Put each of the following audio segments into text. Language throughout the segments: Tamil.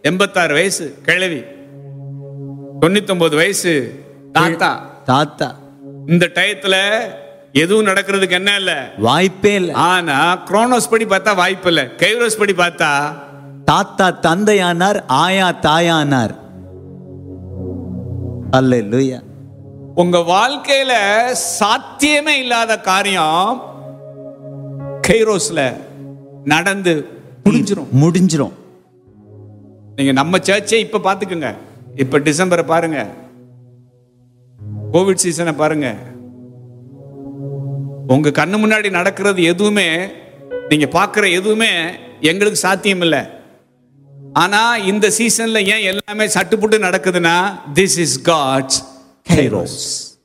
எண்பத்தாறு வயசு கிழவி தொண்ணூத்தொன்பது வயசு தாத்தா தாத்தா இந்த டயத்துல எதுவும் நடக்கிறதுக்கு என்ன இல்ல வாய்ப்பே இல்ல ஆனா குரோனோஸ் படி பார்த்தா வாய்ப்பு இல்ல கைரோஸ் படி பார்த்தா தாத்தா தந்தையானார் ஆயா தாயானார் அல்லேலூயா உங்க வாழ்க்கையில சாத்தியமே இல்லாத காரியம் கைரோஸ்ல நடந்து முடிஞ்சிரும் முடிஞ்சிரும் நீங்க நம்ம சர்ச்சை இப்ப பாத்துக்கோங்க இப்ப டிசம்பரை பாருங்க கோவிட் சீசனை பாருங்க உங்க கண்ணு முன்னாடி நடக்கிறது எதுவுமே நீங்க பார்க்குற எதுவுமே எங்களுக்கு சாத்தியம் இல்லை ஆனா இந்த சீசன்ல ஏன் எல்லாமே சட்டுப்புட்டு நடக்குதுன்னா திஸ் இஸ் காட்ஸ் கைரோஸ்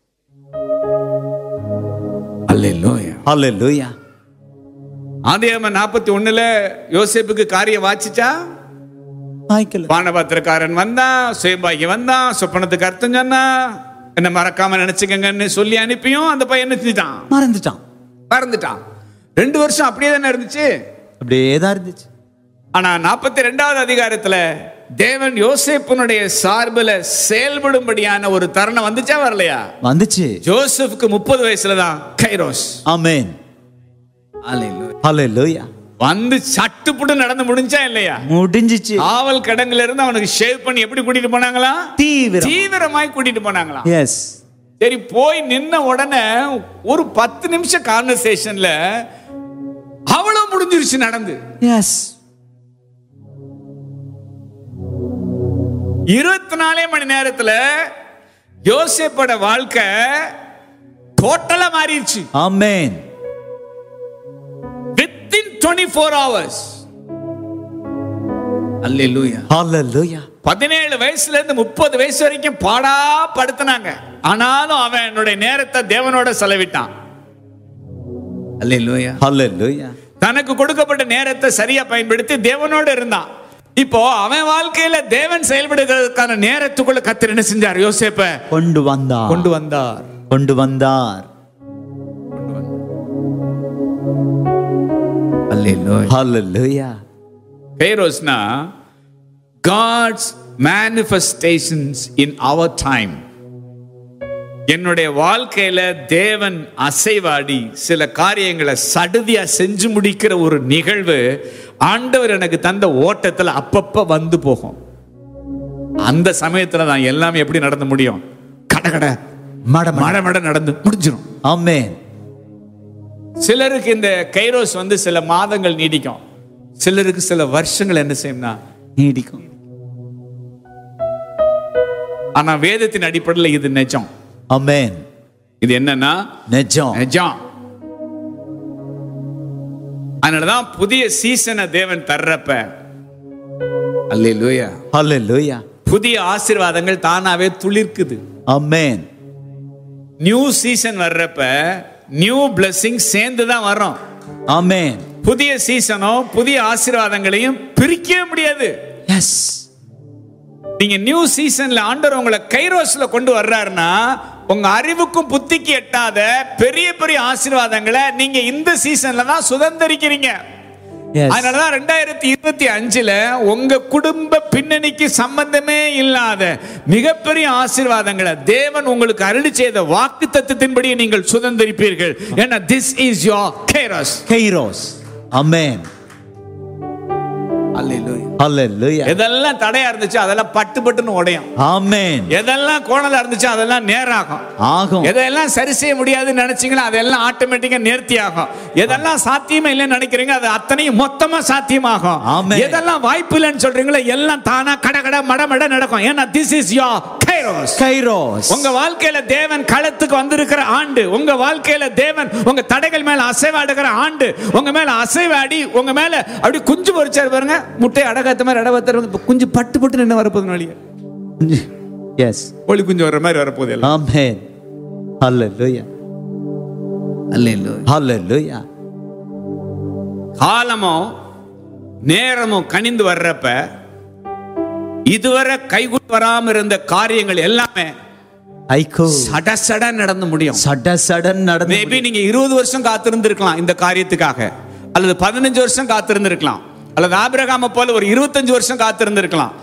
அல்லேலூயா அல்லேலூயா ஆதியாம நாற்பத்தி ஒண்ணுல யோசேப்புக்கு காரியம் வாச்சிச்சா வாய்க்கல பானபாத்திரக்காரன் வந்தான் சுயம்பாகி வந்தான் சொப்பனத்துக்கு அர்த்தம் சொன்னான் என்ன மறக்காம நினைச்சுக்கங்கன்னு சொல்லி அனுப்பியும் அந்த பையன் என்ன செஞ்சுட்டான் மறந்துட்டான் மறந்துட்டான் ரெண்டு வருஷம் அப்படியே தானே இருந்துச்சு அப்படியே தான் இருந்துச்சு ஆனா நாற்பத்தி ரெண்டாவது அதிகாரத்துல தேவன் யோசேப்பினுடைய சார்பில் செயல்படும்படியான ஒரு தருணம் வந்துச்சா வரலையா வந்துச்சு ஜோசப்புக்கு முப்பது வயசுல தான் கைரோஸ் ஆமென் அல்லேலூயா வந்து சட்டுப்புட்டு நடந்து முடிஞ்சா இல்லையா முடிஞ்சிச்சு ஆவல் கடங்குல இருந்து அவனுக்கு ஷேவ் பண்ணி எப்படி கூட்டிட்டு போனாங்களா தீவிரம் தீவிரமாய் கூட்டிட்டு போனாங்களாம் எஸ் சரி போய் நின்ன உடனே ஒரு பத்து நிமிஷம் கான்வர்சேஷன்ல அவ்வளவு முடிஞ்சிருச்சு நடந்து எஸ் இருபத்தி நாலே மணி நேரத்துல யோசேப்போட வாழ்க்கை டோட்டலா மாறிடுச்சு ஆமென் வித்தின் டுவெண்ட்டி ஃபோர் ஹவர்ஸ் அல்லேலூயா அல்லேலூயா பதினேழு வயசுல இருந்து முப்பது வயசு வரைக்கும் பாடா படுத்தினாங்க ஆனாலும் அவன் என்னுடைய நேரத்தை தேவனோட செலவிட்டான் அல்லேலூயா அல்லேலூயா தனக்கு கொடுக்கப்பட்ட நேரத்தை சரியா பயன்படுத்தி தேவனோட இருந்தான் இப்போ அவன் வாழ்க்கையில தேவன் செயல்படுகிறதுக்கான நேரத்துக்குள்ள கத்தர் என்ன செஞ்சார் யோசேப்ப கொண்டு வந்தார் கொண்டு வந்தார் கொண்டு வந்தார் அல்லேலூயா கைரோஸ்னா God's manifestations in our time என்னுடைய வாழ்க்கையில தேவன் அசைவாடி சில காரியங்களை சடுதியா செஞ்சு முடிக்கிற ஒரு நிகழ்வு ஆண்டவர் எனக்கு தந்த ஓட்டத்துல அப்பப்ப வந்து போகும் அந்த சமயத்துல தான் எல்லாமே எப்படி நடந்து முடியும் கடகட மட மட மட நடந்து முடிஞ்சிடும் ஆமென் சிலருக்கு இந்த கைரோஸ் வந்து சில மாதங்கள் நீடிக்கும் சிலருக்கு சில வருஷங்கள் என்ன செய்யும்னா நீடிக்கும் ஆனா வேதத்தின் அடிப்படையில் இது நிஜம் ஆமென் இது என்னன்னா நிஜம் நிஜம் அதனாலதான் புதிய சீசனை தேவன் தர்றப்ப அல்லேலூயா அல்லேலூயா புதிய ஆசீர்வாதங்கள் தானாவே துளிர்க்குது ஆமென் நியூ சீசன் வர்றப்ப நியூ blessing சேர்ந்து தான் வரும் ஆமென் புதிய சீசனோ புதிய ஆசீர்வாதங்களையும் பிரிக்கவே முடியாது எஸ் நீங்க நியூ சீசன்ல ஆண்டவர் உங்களை கைரோஸ்ல கொண்டு வர்றாருன்னா உங்க அறிவுக்கும் புத்திக்கு எட்டாத பெரிய பெரிய ஆசீர்வாதங்களை நீங்க இந்த சீசன்ல தான் சுதந்திரிக்கிறீங்க எஸ் அதனாலதான் ரெண்டாயிரத்தி இருபத்தி அஞ்சுல உங்க குடும்ப பின்னணிக்கு சம்பந்தமே இல்லாத மிகப்பெரிய ஆசீர்வாதங்களை தேவன் உங்களுக்கு அருளி செய்த வாக்கு தத்துவத்தின்படி நீங்கள் சுதந்திரிப்பீர்கள் ஏன்னா this is your kairos kairos ஆமென் அல்லேலூயா எதெல்லாம் தடையா இருந்துச்சு அதெல்லாம் பட்டு பட்டுன்னு உடையும் ஆமென் எதெல்லாம் கோணலா இருந்துச்சு அதெல்லாம் நேராகும் ஆகும் எதெல்லாம் சரி செய்ய முடியாதுன்னு நினைச்சீங்களோ அதெல்லாம் ஆட்டோமேட்டிக்கா நேர்த்தி ஆகும் எதெல்லாம் சாத்தியமே இல்லைன்னு நினைக்கிறீங்க அது அத்தனையும் மொத்தமா சாத்தியமாகும் ஆமென். எதெல்லாம் வாய்ப்பு இல்லைன்னு சொல்றீங்களோ எல்லாம் தானா கட கட மட மட நடக்கும் ஏன்னா this is your kairos kairos உங்க வாழ்க்கையில தேவன் களத்துக்கு வந்திருக்கிற ஆண்டு உங்க வாழ்க்கையில தேவன் உங்க தடைகள் மேல அசைவாடுகிற ஆண்டு உங்க மேல அசைவாடி உங்க மேல அப்படி குஞ்சு பொறிச்சாரு பாருங்க முட்டை அடகாத்த மாதிரி அடகாத்த குஞ்சு பட்டு பட்டு நின்று வரப்போகுது வழிய எஸ் கோழி குஞ்சு வர்ற மாதிரி வரப்போகுது எல்லாம் ஆமென் அல்லேலூயா அல்லேலூயா காலமும் நேரமும் கனிந்து வர்றப்ப இதுவரை கைகூட வராம இருந்த காரியங்கள் எல்லாமே ஐகோ சட சட நடந்து முடியும் சட சடன் நடந்து மேபி நீங்க இருபது வருஷம் காத்திருந்திருக்கலாம் இந்த காரியத்துக்காக அல்லது பதினஞ்சு வருஷம் காத்திருந்திருக்கலாம் அல்லது ஆபிரகாம போல ஒரு இருபத்தஞ்சு வருஷம் காத்திருந்திருக்கலாம்